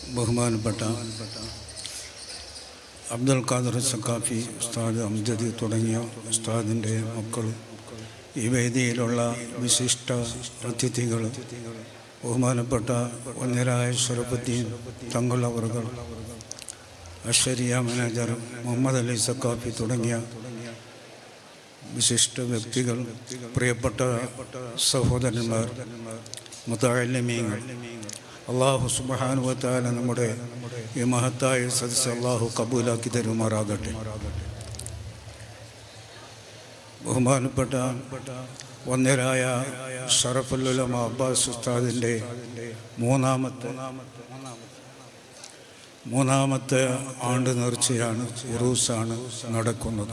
ബഹുമാനപ്പെട്ട അബ്ദുൽ ഖാദർ സക്കാഫി ഉസ്താദ് അംജദി തുടങ്ങിയ ഉസ്താദിൻ്റെ മക്കൾ ഈ വേദിയിലുള്ള വിശിഷ്ട അതിഥികൾ ബഹുമാനപ്പെട്ട ഒന്നരായ ഷറഫുദ്ദീൻ തങ്ങൾ അവറുകൾ അഷരിയ മാനേജർ മുഹമ്മദ് അലി സക്കാഫി തുടങ്ങിയ വിശിഷ്ട വ്യക്തികൾ പ്രിയപ്പെട്ട സഹോദരന്മാർ മുതാലിമീങ്ങൾ അള്ളാഹു സുബാനുവത്താല നമ്മുടെ ഈ മഹത്തായ സദസ് അള്ളാഹു കബൂലാക്കി തരുമാറാകട്ടെ ബഹുമാനപ്പെട്ട ഒന്നരായ ഷറഫുല്ലുലമ അബ്ബാസ് ഉസ്താദിൻ്റെ മൂന്നാമത്തെ മൂന്നാമത്തെ ആണ്ട് നേർച്ചയാണ് ഉറൂസാണ് നടക്കുന്നത്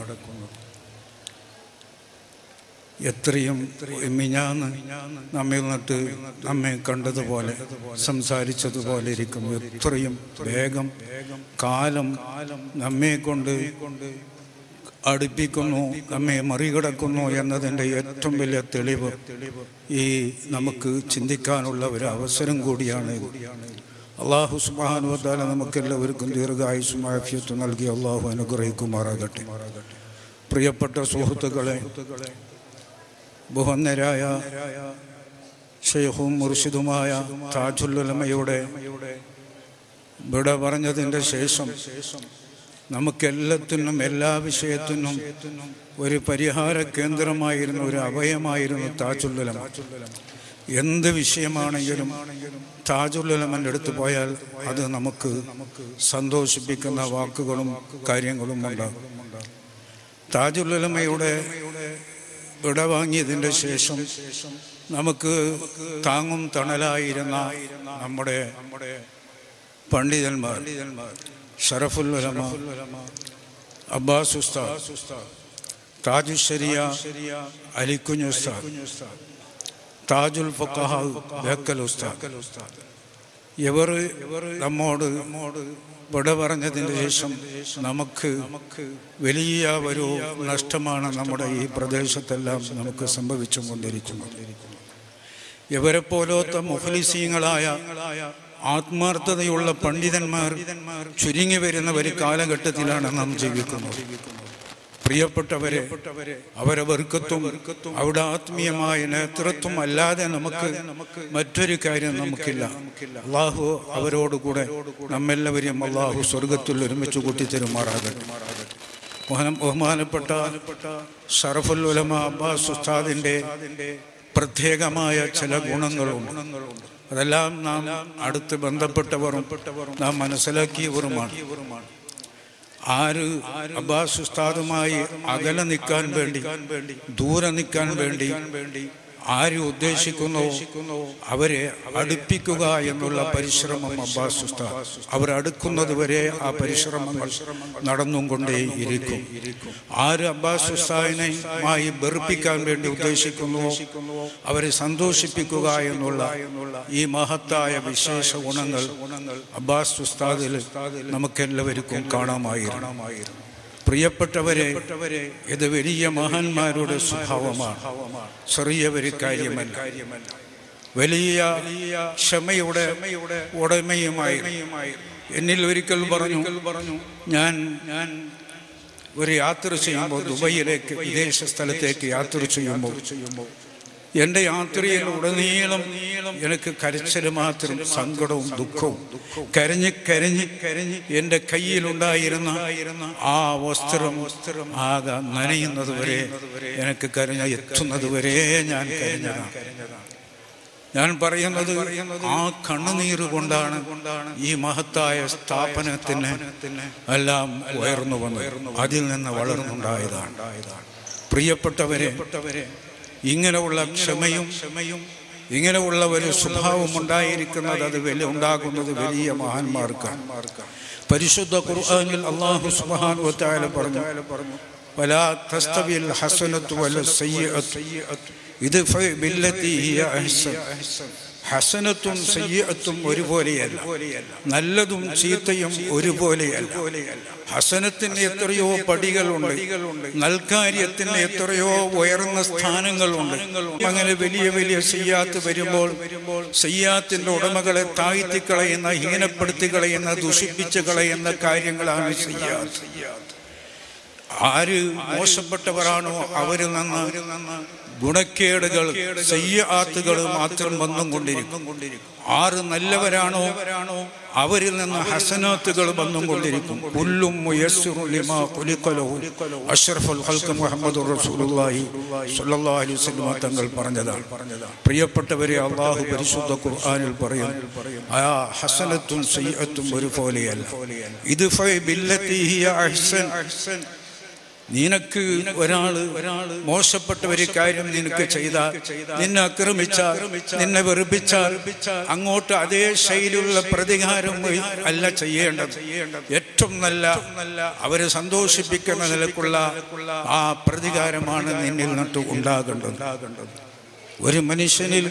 എത്രയും മിഞ്ഞാന്ന് നമ്മിൽ നിന്നിട്ട് നമ്മെ കണ്ടതുപോലെ സംസാരിച്ചതുപോലെ ഇരിക്കും എത്രയും വേഗം കാലം നമ്മെ കൊണ്ട് അടുപ്പിക്കുന്നു നമ്മെ മറികടക്കുന്നു എന്നതിൻ്റെ ഏറ്റവും വലിയ തെളിവ് ഈ നമുക്ക് ചിന്തിക്കാനുള്ള ഒരു അവസരം കൂടിയാണ് ഇത്. അള്ളാഹു സുബാനുവത്താല നമുക്കെല്ലാവർക്കും ദീർഘായുസും ആഫിയത്തും നൽകി അള്ളാഹു അനുഗ്രഹിക്കുമാറാകട്ടെ പ്രിയപ്പെട്ട സുഹൃത്തുക്കളെ ബഹുന്നരായ ഷെയ്ഖും മുർഷിദുമായ താജുല്ലുലമയുടെ വിട പറഞ്ഞതിൻ്റെ ശേഷം നമുക്കെല്ലാത്തിനും എല്ലാ വിഷയത്തിനും ഒരു പരിഹാര കേന്ദ്രമായിരുന്നു ഒരു അഭയമായിരുന്നു താജുല്ലുലമ എന്ത് വിഷയമാണെങ്കിലും താജുല്ലുലമൻ്റെ അടുത്ത് പോയാൽ അത് നമുക്ക് സന്തോഷിപ്പിക്കുന്ന വാക്കുകളും കാര്യങ്ങളും ഉണ്ടാകും താജുല്ലുലമയുടെ വിട വാങ്ങിയതിൻ്റെ ശേഷം നമുക്ക് താങ്ങും തണലായിരുന്ന നമ്മുടെ പണ്ഡിതന്മാർ ഷറഫുൽ ഉലമ അബ്ബാസ് ഉസ്താദ് താജുശരിയ അലിക്കുഞ്ഞ് ഉസ്താദ് താജുൽ ഫക്കഹ ബേക്കൽ ഉസ്താദ് ഇവർ നമ്മോട് വിട പറഞ്ഞതിന് ശേഷം നമുക്ക് വലിയ ഒരു നഷ്ടമാണ് നമ്മുടെ ഈ പ്രദേശത്തെല്ലാം നമുക്ക് സംഭവിച്ചുകൊണ്ടിരിക്കുന്നത് ഇവരെ പോലത്തെ മുഖലിസീങ്ങളായ ആത്മാർത്ഥതയുള്ള പണ്ഡിതന്മാർ ചുരുങ്ങി വരുന്ന ഒരു കാലഘട്ടത്തിലാണ് നാം ജീവിക്കുന്നത് പ്രിയപ്പെട്ടവരെ അവരെ വെറുക്കത്തും അവിടെ ആത്മീയമായ നേതൃത്വം അല്ലാതെ നമുക്ക് മറ്റൊരു കാര്യം നമുക്കില്ല അള്ളാഹു അവരോടുകൂടെ നമ്മെല്ലാവരെയും അള്ളാഹു സ്വർഗത്തിൽ ഒരുമിച്ച് കൂട്ടിത്തരുമാറാകട്ടെ ബഹുമാനം- ബഹുമാനപ്പെട്ട ഷറഫുൽ ഉലമ അബ്ബാസ് ഉസ്താദിന്റെ പ്രത്യേകമായ ചില ഗുണങ്ങളുണ്ട് അതെല്ലാം നാം അടുത്ത് ബന്ധപ്പെട്ടവരും നാം മനസ്സിലാക്കിയവരുമാണ് ആര് അബ്ബാസ് ഉസ്താദുമായി അകലെ നിൽക്കാൻ വേണ്ടി ദൂരെ നിൽക്കാൻ വേണ്ടി ആര് ഉദ്ദേശിക്കുന്നു അവരെ അടുപ്പിക്കുക എന്നുള്ള പരിശ്രമം അബ്ബാസ് ഉസ്താദ് അവർ അടുക്കുന്നത് വരെ ആ പരിശ്രമങ്ങൾ നടന്നും കൊണ്ടേ ഇരിക്കും ആര് അബ്ബാസ് ഉസ്താദിനെയുമായി വെറുപ്പിക്കാൻ വേണ്ടി ഉദ്ദേശിക്കുന്നുവോ അവരെ സന്തോഷിപ്പിക്കുക എന്നുള്ള ഈ മഹത്തായ വിശേഷ ഗുണങ്ങൾ അബ്ബാസ് ഉസ്താദിൽ നമുക്കെല്ലാവർക്കും കാണാമായിരുന്നു പ്രിയപ്പെട്ടവരെ ഇത് വലിയ മഹാന്മാരുടെ സ്വഭാവമാണ് ചെറിയ ഒരു കാര്യമല്ല വലിയ ക്ഷമയുടെ ഉടമയുമായി എന്നിൽ ഒരിക്കൽ പറഞ്ഞു പറഞ്ഞു ഞാൻ ഞാൻ ഒരു യാത്ര ചെയ്യുമ്പോൾ ദുബൈയിലേക്ക് വിദേശ സ്ഥലത്തേക്ക് യാത്ര ചെയ്യുമ്പോൾ എൻ്റെ യാത്രയിൽ ഉടനീളം എനിക്ക് കരച്ചിൽ മാത്രം സങ്കടവും ദുഃഖവും കരഞ്ഞ് കരഞ്ഞ് കരഞ്ഞ് എൻ്റെ കയ്യിലുണ്ടായിരുന്ന ആ വസ്ത്രം ആകെ നനയുന്നത് വരെ എനിക്ക് കരഞ്ഞ എത്തുന്നത് വരെ ഞാൻ കരഞ്ഞതാണ് ഞാൻ പറയുന്നത് ആ കണ്ണുനീര് കൊണ്ടാണ് ഈ മഹത്തായ സ്ഥാപനത്തിന് എല്ലാം ഉയർന്നു വന്നത് അതിൽ നിന്ന് വളർന്നുണ്ടായതാണ് പ്രിയപ്പെട്ടവരെ ഇങ്ങനെയുള്ള ക്ഷമയും ക്ഷമയും ഇങ്ങനെയുള്ള ഒരു സ്വഭാവം ഉണ്ടായിരിക്കുന്നത് അത് വലിയ ഉണ്ടാകുന്നത് വലിയ മഹാന്മാർക്കാണ് പരിശുദ്ധ ഖുർആനിൽ അള്ളാഹു സുബ്ഹാനഹു വ തആല പറഞ്ഞു വലാ തസ്തവിൽ ഹസനത്തു വല സയ്യിഅത്തു ഇദ്ഫ ബില്ലതി ഹിയ അഹ്സൻ ഹസനത്തും സയ്യത്തും ഒരുപോലെയല്ല നല്ലതും ചീത്തയും ഒരുപോലെയല്ല ഹസനത്തിന് എത്രയോ പടികളുണ്ട് നൽകാര്യത്തിന് എത്രയോ ഉയർന്ന സ്ഥാനങ്ങളുണ്ട് അങ്ങനെ വലിയ വലിയ സയ്യാത്ത് വരുമ്പോൾ സയ്യാത്തിന്റെ ഉടമകളെ താഴ്ത്തി കളയുന്ന ഹീനപ്പെടുത്തി കളയുന്ന ദുഷിപ്പിച്ച് കളയുന്ന കാര്യങ്ങളാണ് സയ്യാത്ത് ആര് മോശപ്പെട്ടവരാണോ അവരിൽ നിന്ന് ഗുണക്കേടുകൾ സയ്യാത്തുകൾ മാത്രം വന്നും കൊണ്ടിരിക്കും ആറ് നല്ലവരാണോ അവരിൽ നിന്ന് ഹസനാത്തുകൾ വന്നും കൊണ്ടിരിക്കും പുല്ലും അഷ്റഫുൽ ഖൽഖ് മുഹമ്മദ് റസൂലുള്ളാഹി സ്വല്ലല്ലാഹു അലൈഹി വസല്ലം തങ്ങൾ പറഞ്ഞതാണ് പ്രിയപ്പെട്ടവരെ അള്ളാഹു പരിശുദ്ധ ഖുർആനിൽ പറയും ആ ഹസനത്തും സയ്യത്തും ഒരുപോലെയല്ല ഇത് ബില്ലത്തി ഹിയ അഹ്സൻ നിനക്ക് ഒരാള് ഒരാള് മോശപ്പെട്ട ഒരു കാര്യം നിനക്ക് ചെയ്താൽ നിന്നെ ആക്രമിച്ചാൽ നിന്നെ വെറുപ്പിച്ചാൽ അങ്ങോട്ട് അതേ ശൈലിയുള്ള പ്രതികാരം അല്ല ചെയ്യേണ്ടത് ഏറ്റവും നല്ല നല്ല അവരെ സന്തോഷിപ്പിക്കുന്ന നിലക്കുള്ള ആ പ്രതികാരമാണ് നിന്നിൽ നിന്നിട്ട് ഉണ്ടാകേണ്ടത് ഒരു മനുഷ്യനിൽ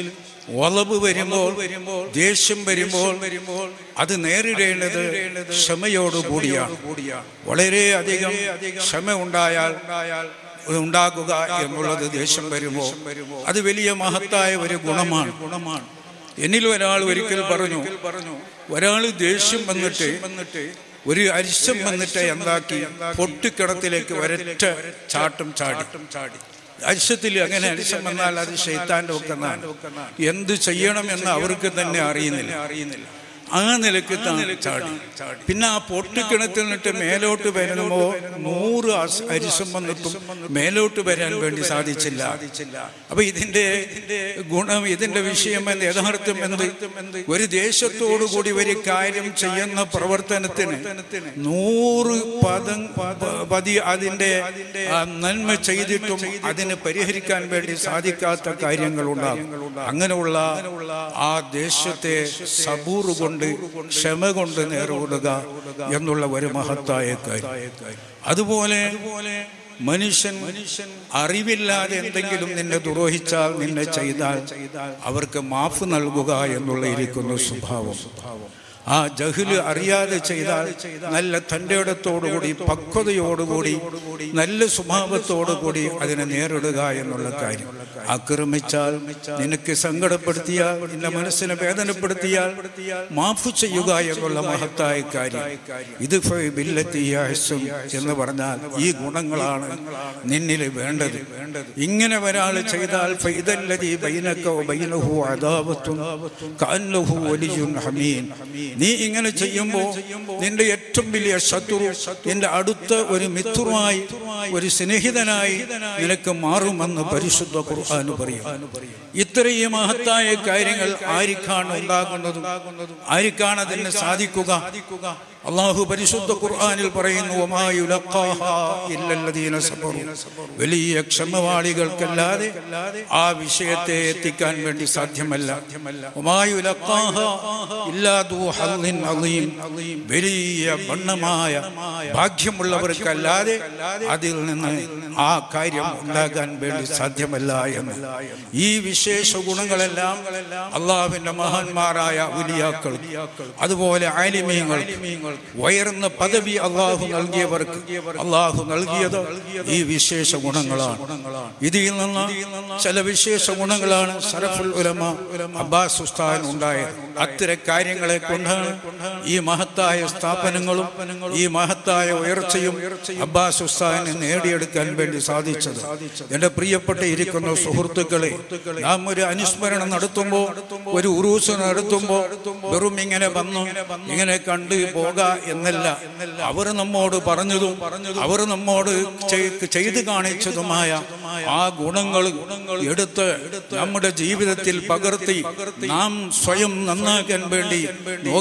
ഒളവ് വരുമ്പോൾ വരുമ്പോൾ ദേഷ്യം വരുമ്പോൾ വരുമ്പോൾ അത് നേരിടേണ്ടത് ക്ഷമയോടുകൂടിയാണ് വളരെ അധികം ക്ഷമ ഉണ്ടായാൽ ഉണ്ടാകുക എന്നുള്ളത് ദേഷ്യം വരുമ്പോൾ അത് വലിയ മഹത്തായ ഒരു ഗുണമാണ് ഗുണമാണ് എന്നിൽ ഒരാൾ ഒരിക്കൽ പറഞ്ഞു പറഞ്ഞു ഒരാൾ ദേഷ്യം വന്നിട്ട് വന്നിട്ട് ഒരു അരിശം വന്നിട്ട് എന്താക്കി പൊട്ടിക്കിടത്തിലേക്ക് ഒരൊറ്റ ചാട്ടം ചാടി ചാടി അരിശത്തിൽ അങ്ങനെ അരിശം വന്നാൽ അത് ഷെയ്ത്താൻ്റെ ഒക്കെന്നാണ് എന്ത് ചെയ്യണമെന്ന് അവർക്ക് തന്നെ അറിയുന്നില്ല അറിയുന്നില്ല ആ നിലക്ക് ചാടി പിന്നെ ആ പൊട്ടിക്കിണത്തിൽ നിന്നിട്ട് മേലോട്ട് വരുമ്പോൾ നൂറ് അരിശം വന്നിട്ടും മേലോട്ട് വരാൻ വേണ്ടി സാധിച്ചില്ല അപ്പൊ ഇതിന്റെ ഗുണം ഇതിന്റെ വിഷയം എന്ന് യഥാർത്ഥം എന്ത് ഒരു ദേശത്തോടു കൂടി ഒരു കാര്യം ചെയ്യുന്ന പ്രവർത്തനത്തിന് നൂറ് പദം പതി അതിന്റെ നന്മ ചെയ്തിട്ടും അതിന് പരിഹരിക്കാൻ വേണ്ടി സാധിക്കാത്ത കാര്യങ്ങളുണ്ടാകും അങ്ങനെയുള്ള ആ ദേശത്തെ സബൂർ കൊണ്ട് ക്ഷമ കൊണ്ട് നേരിടുക എന്നുള്ള ഒരു മഹത്തായ കാര്യം അതുപോലെ മനുഷ്യൻ മനുഷ്യൻ അറിവില്ലാതെ എന്തെങ്കിലും നിന്നെ ദ്രോഹിച്ചാൽ നിന്നെ ചെയ്താൽ അവർക്ക് മാഫ് നൽകുക എന്നുള്ള ഇരിക്കുന്ന സ്വഭാവം ആ ജഹില് അറിയാതെ ചെയ്താൽ നല്ല തൻ്റെ ഇടത്തോടുകൂടി പക്വതയോടുകൂടി നല്ല സ്വഭാവത്തോടുകൂടി അതിനെ നേരിടുക എന്നുള്ള കാര്യം ആക്രമിച്ചാൽ നിനക്ക് സങ്കടപ്പെടുത്തിയാൽ നിന്റെ മനസ്സിനെ വേദനപ്പെടുത്തിയാൽ മാഫ് ചെയ്യുക എന്നുള്ള മഹത്തായ കാര്യം ഇത് ബില്ലത്തിയാഹസും എന്ന് പറഞ്ഞാൽ ഈ ഗുണങ്ങളാണ് നിന്നിൽ വേണ്ടത് ഇങ്ങനെ ഒരാൾ ചെയ്താൽ ഫൈദല്ലതി ബൈനക്കോ ബൈനഹു അദാവത്തും കാന്നഹു വലിയുൻ ഹമീൻ നീ ഇങ്ങനെ ചെയ്യുമ്പോൾ നിന്റെ ഏറ്റവും വലിയ ശത്രു നിന്റെ അടുത്ത ഒരു മിത്രുമായി ഒരു സ്നേഹിതനായി നിനക്ക് മാറുമെന്ന് പരിശുദ്ധ ഖുർആൻ പറയും ഇത്രയും മഹത്തായ കാര്യങ്ങൾ ആർക്കാണ് ഉണ്ടാകുന്നതും ആർക്കാണ് അതിന് സാധിക്കുക അള്ളാഹു പരിശുദ്ധ ഖുർആനിൽ പറയുന്നു വലിയ ക്ഷമവാളികൾക്കല്ലാതെ ആ വിഷയത്തെ എത്തിക്കാൻ വേണ്ടി സാധ്യമല്ല വലിയ വണ്ണമായ ഭാഗ്യമുള്ളവർക്കല്ലാതെ അതിൽ നിന്ന് ആ കാര്യം ഉണ്ടാകാൻ വേണ്ടി സാധ്യമല്ല എന്ന് ഈ വിശേഷ ഗുണങ്ങളെല്ലാം അള്ളാഹുവിന്റെ മഹാന്മാരായ ഉലിയാക്കൾ അതുപോലെ ആലിമീങ്ങൾ ഉയർന്ന പദവി അള്ളാഹു നൽകിയവർക്ക് അള്ളാഹു നൽകിയത് ഈ വിശേഷ ഗുണങ്ങളാണ് ഇതിൽ നിന്ന് ചില വിശേഷ ഗുണങ്ങളാണ് സറഫുൽ ഉലമ അബ്ബാസ് ഉസ്താൻ ഉണ്ടായത് അത്തരം കാര്യങ്ങളെ കൊണ്ടാണ് ഈ മഹത്തായ സ്ഥാപനങ്ങളും ഈ മഹത്തായ ഉയർച്ചയും അബ്ബാസ് ഉസ്താനെ നേടിയെടുക്കാൻ വേണ്ടി സാധിച്ചത് എന്റെ പ്രിയപ്പെട്ട ഇരിക്കുന്ന സുഹൃത്തുക്കളെ നാം ഒരു അനുസ്മരണം നടത്തുമ്പോൾ ഒരു ഉറൂസ് നടത്തുമ്പോൾ വെറും ഇങ്ങനെ വന്നു ഇങ്ങനെ കണ്ട് പോക എന്നല്ല അവർ നമ്മോട് പറഞ്ഞതും അവർ നമ്മോട് ചെയ്തു കാണിച്ചതുമായ ആ ഗുണങ്ങൾ എടുത്ത് നമ്മുടെ ജീവിതത്തിൽ പകർത്തി നാം സ്വയം നന്നാക്കാൻ വേണ്ടി നോക്കി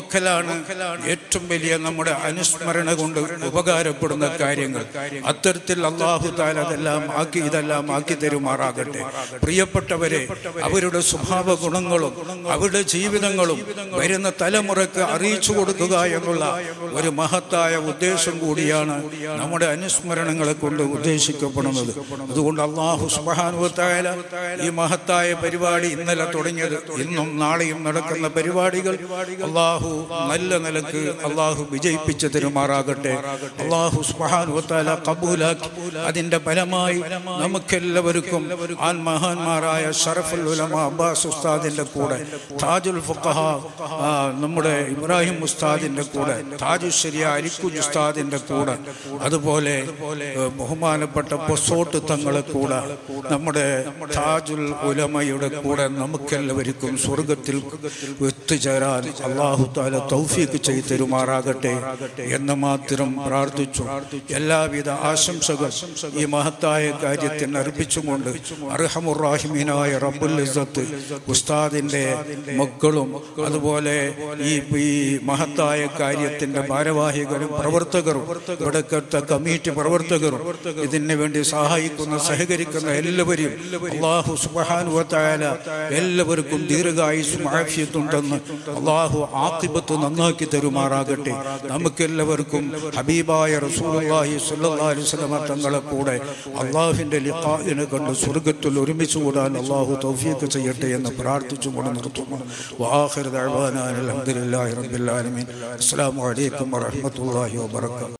നോക്കലാണ് ഏറ്റവും വലിയ നമ്മുടെ അനുസ്മരണ കൊണ്ട് ഉപകാരപ്പെടുന്ന കാര്യങ്ങൾ അത്തരത്തിൽ അള്ളാഹു താല അതെല്ലാം ആക്കി ഇതെല്ലാം ആക്കി തരുമാറാകട്ടെ പ്രിയപ്പെട്ടവരെ അവരുടെ സ്വഭാവ ഗുണങ്ങളും അവരുടെ ജീവിതങ്ങളും വരുന്ന തലമുറക്ക് അറിയിച്ചു കൊടുക്കുക എന്നുള്ള ഒരു മഹത്തായ ഉദ്ദേശം കൂടിയാണ് നമ്മുടെ അനുസ്മരണങ്ങളെ കൊണ്ട് ഉദ്ദേശിക്കപ്പെടുന്നത് അതുകൊണ്ട് അള്ളാഹു സുബാനുവത്തായ ഈ മഹത്തായ പരിപാടി ഇന്നലെ തുടങ്ങിയത് ഇന്നും നാളെയും നടക്കുന്ന പരിപാടികൾ അള്ളാഹു നല്ല നിലക്ക് അള്ളാഹു വിജയിപ്പിച്ചു തരുമാറാകട്ടെ അള്ളാഹു സുബാനുവത്താല കബൂലാക്കി അതിന്റെ ഫലമായി നമുക്കെല്ലാവർക്കും ആൻ മഹാന്മാരായ ഷറഫുൽ ഉലമ അബ്ബാസ് ഉസ്താദിന്റെ കൂടെ താജുൽ ഫുഖഹ ആ, നമ്മുടെ ഇബ്രാഹിം ഉസ്താദിന്റെ കൂടെ താജു ശരിയ അലിക്കുജ് ഉസ്താദിന്റെ കൂടെ അതുപോലെ ഏ, ബഹുമാനപ്പെട്ട പൊസോട്ട് തങ്ങളെ കൂടെ നമ്മുടെ താജുൽ ഉലമയുടെ കൂടെ നമുക്കെല്ലാവർക്കും സ്വർഗത്തിൽ എത്തിച്ചേരാൻ അള്ളാഹു താല തൗഫീക്ക് ചെയ്തു തരുമാറാകട്ടെ എന്ന് മാത്രം പ്രാർത്ഥിച്ചു എല്ലാവിധ ആശംസകൾ ഈ മഹത്തായ കാര്യത്തിന് അർപ്പിച്ചുകൊണ്ട് അർഹമുറാഹിമീനായ റബ്ബുൽ ഇസ്സത്ത് ഉസ്താദിന്റെ മക്കളും അതുപോലെ ഈ ഈ മഹത്തായ കാര്യത്തിന്റെ ഭാരവാഹികളും പ്രവർത്തകരും ഇവിടത്തെ കമ്മിറ്റി പ്രവർത്തകരും ഇതിന് വേണ്ടി സഹായിക്കുന്ന സഹകരിക്കുന്ന എല്ലാവരെയും അള്ളാഹു സുബാനുവത്തായ എല്ലാവർക്കും ദീർഘായുസും ആഫിയത്തുണ്ടെന്ന് അള്ളാഹു ആത്തിബത്ത് നന്നാക്കി തരുമാറാകട്ടെ നമുക്കെല്ലാവർക്കും ഹബീബായ റസൂലുള്ളാഹി സ്വല്ലല്ലാഹി അലൈഹി വസല്ലമ തങ്ങളെ കൂടെ അള്ളാഹുവിന്റെ ലിഖാഇനെ കണ്ട് സ്വർഗ്ഗത്തിൽ ഒരുമിച്ച് കൂടാൻ അള്ളാഹു തൗഫീഖ് ചെയ്യട്ടെ എന്ന് പ്രാർത്ഥിച്ചുകൊണ്ട് നിർത്തുന്നു വാഹിർ ദഅവാനാ അൽഹംദുലില്ലാഹി റബ്ബിൽ ആലമീൻ അസ്സലാമു അലൈക്കും വറഹ്മത്തുള്ളാഹി വബറകാതുഹു